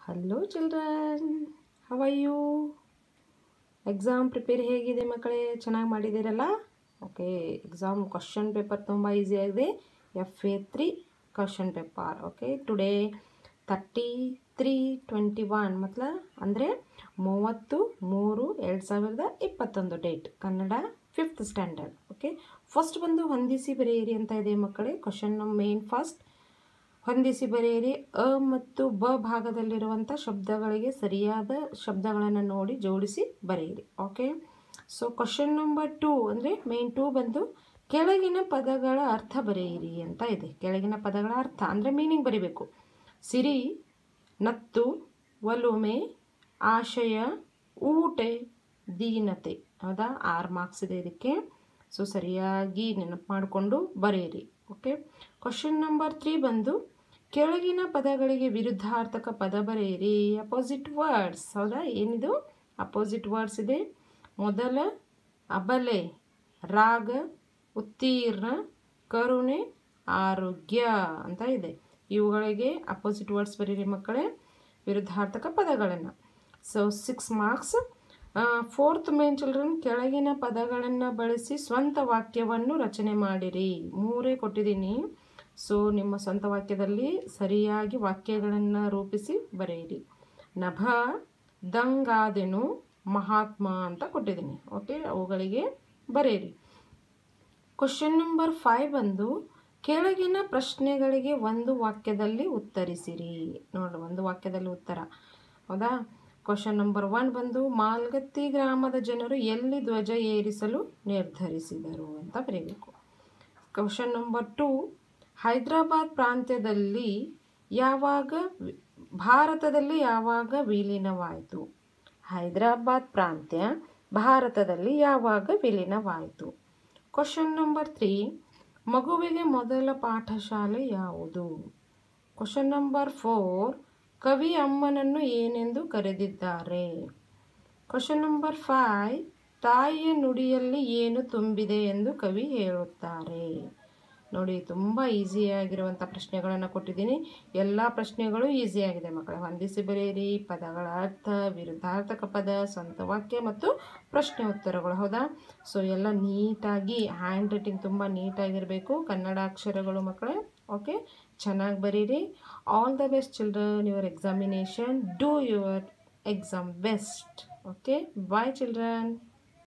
hello children how are you exam prepare ಹೇಗಿದೆ ಮಕ್ಕಳೇ ಚೆನ್ನಾಗಿ ಮಾಡಿದ್ದೀರಲ್ಲ ಓಕೆ ಎಕ್ಸಾಮ್ ಕ್ವಶನ್ ಪೇಪರ್ ತುಂಬ ಈಸಿ ಆಗಿದೆ F A three question paper okay today thirty three twenty one ಮತ್ಲ ಅಂದರೆ ಮೂವತ್ತು ಮೂರು ಎರಡು ಸಾವಿರದ ಇಪ್ಪತ್ತೊಂದು date Kannada fifth standard okay first ಬಂದು ಹೊಂದಿಸಿ ಬರೆಯಿರಿ ಅಂತ ಇದೆ ಮಕ್ಕಳೇ ಕ್ವಶನ್ ಮೇನ್ ಫಸ್ಟ್ ಹೊಂದಿಸಿ ಬರೆಯಿರಿ ಅ ಮತ್ತು ಬ ಭಾಗದಲ್ಲಿರುವಂಥ ಶಬ್ದಗಳಿಗೆ ಸರಿಯಾದ ಶಬ್ದಗಳನ್ನು ನೋಡಿ ಜೋಡಿಸಿ ಬರೆಯಿರಿ okay so question number two ಅಂದರೆ ಮೇನ್ ಟೂ ಬಂದು ಕೆಳಗಿನ ಪದಗಳ ಅರ್ಥ ಬರೆಯಿರಿ ಅಂತ ಇದೆ ಕೆಳಗಿನ ಪದಗಳ ಅರ್ಥ ಅಂದರೆ ಮೀನಿಂಗ್ ಬರಿಬೇಕು ಸಿರಿ ನತ್ತು ಒಲುಮೆ ಆಶಯ ಊಟೆ ದೀನತೆ ಹೌದಾ ಆರು ಮಾರ್ಕ್ಸ್ ಇದೆ ಇದಕ್ಕೆ ಸೊ ಸರಿಯಾಗಿ ನೆನಪು ಮಾಡಿಕೊಂಡು ಬರೆಯಿರಿ ಓಕೆ ಕ್ವಶನ್ ನಂಬರ್ ತ್ರೀ ಬಂದು ಕೆಳಗಿನ ಪದಗಳಿಗೆ ವಿರುದ್ಧಾರ್ಥಕ ಪದ ಬರೆಯಿರಿ ಅಪೋಸಿಟ್ ವರ್ಡ್ಸ್ ಹೌದಾ ಏನಿದು ಅಪೋಸಿಟ್ ವರ್ಡ್ಸ್ ಇದೆ ಮೊದಲ ಅಬಲೆ ರಾಗ ಉತ್ತೀರ್ಣ ಕರುಣೆ ಆರೋಗ್ಯ ಅಂತ ಇದೆ ಇವುಗಳಿಗೆ ಅಪೋಸಿಟ್ ವರ್ಡ್ಸ್ ಬರೀರಿ ಮಕ್ಕಳೇ ವಿರುದ್ಧಾರ್ಥಕ ಪದಗಳನ್ನು so six marks fourth main children ಕೆಳಗಿನ ಪದಗಳನ್ನು ಬಳಸಿ ಸ್ವಂತ ವಾಕ್ಯವನ್ನು ರಚನೆ ಮಾಡಿರಿ ಮೂರೇ ಕೊಟ್ಟಿದ್ದೀನಿ ಸೊ ನಿಮ್ಮ ಸ್ವಂತ ವಾಕ್ಯದಲ್ಲಿ ಸರಿಯಾಗಿ ವಾಕ್ಯಗಳನ್ನು ರೂಪಿಸಿ ಬರೆಯಿರಿ ನಭ ದಂಗಾದೆನು ಮಹಾತ್ಮ ಅಂತ ಕೊಟ್ಟಿದ್ದೀನಿ ಓಕೆ ಅವುಗಳಿಗೆ ಬರೆಯಿರಿ ಕ್ವಶನ್ ನಂಬರ್ ಫೈವ್ ಬಂದು ಕೆಳಗಿನ ಪ್ರಶ್ನೆಗಳಿಗೆ ಒಂದು ವಾಕ್ಯದಲ್ಲಿ ಉತ್ತರಿಸಿರಿ ನೋಡಿ ಒಂದು ವಾಕ್ಯದಲ್ಲಿ ಉತ್ತರ ಹೌದಾ ಕ್ವಶನ್ ನಂಬರ್ ಒನ್ ಬಂದು ಮಾಲ್ಗತ್ತಿ ಗ್ರಾಮದ ಜನರು ಎಲ್ಲಿ ಧ್ವಜ ಏರಿಸಲು ನಿರ್ಧರಿಸಿದರು ಅಂತ ಬರೀಬೇಕು ಕ್ವಶನ್ ನಂಬರ್ ಟು ಹೈದರಾಬಾದ್ ಪ್ರಾಂತ್ಯದಲ್ಲಿ ಯಾವಾಗ ಭಾರತದಲ್ಲಿ ಯಾವಾಗ ವಿಲೀನವಾಯಿತು ಹೈದರಾಬಾದ್ ಪ್ರಾಂತ್ಯ ಭಾರತದಲ್ಲಿ ಯಾವಾಗ ವಿಲೀನವಾಯಿತು ಕ್ವಶನ್ ನಂಬರ್ ತ್ರೀ ಮಗುವಿಗೆ ಮೊದಲ ಪಾಠಶಾಲೆ ಯಾವುದು ಕ್ವಶನ್ ನಂಬರ್ ಫೋರ್ ಕವಿ ಅಮ್ಮನನ್ನು ಏನೆಂದು ಕರೆದಿದ್ದಾರೆ ಕ್ವಶನ್ ನಂಬರ್ ಫೈವ್ ತಾಯಿಯ ನುಡಿಯಲ್ಲಿ ಏನು ತುಂಬಿದೆ ಎಂದು ಕವಿ ಹೇಳುತ್ತಾರೆ ನೋಡಿ ತುಂಬ ಈಸಿಯಾಗಿರುವಂಥ ಪ್ರಶ್ನೆಗಳನ್ನು ಕೊಟ್ಟಿದ್ದೀನಿ ಎಲ್ಲ ಪ್ರಶ್ನೆಗಳು ಈಸಿಯಾಗಿದೆ ಮಕ್ಕಳ ಹೊಂದಿಸಿ ಬರೆಯಿರಿ ಪದಗಳ ಅರ್ಥ ವಿರುದ್ಧಾರ್ಥಕ ಪದ ಸ್ವಂತ ವಾಕ್ಯ ಮತ್ತು ಪ್ರಶ್ನೆ ಉತ್ತರಗಳು ಹೌದಾ ಸೊ ಎಲ್ಲ ನೀಟಾಗಿ ಹ್ಯಾಂಡ್ ರೈಟಿಂಗ್ ತುಂಬ ನೀಟಾಗಿರಬೇಕು ಕನ್ನಡ ಅಕ್ಷರಗಳು ಮಕ್ಕಳೇ ಓಕೆ ಚೆನ್ನಾಗಿ ಬರೀರಿ all the best children your examination do your exam best okay bye children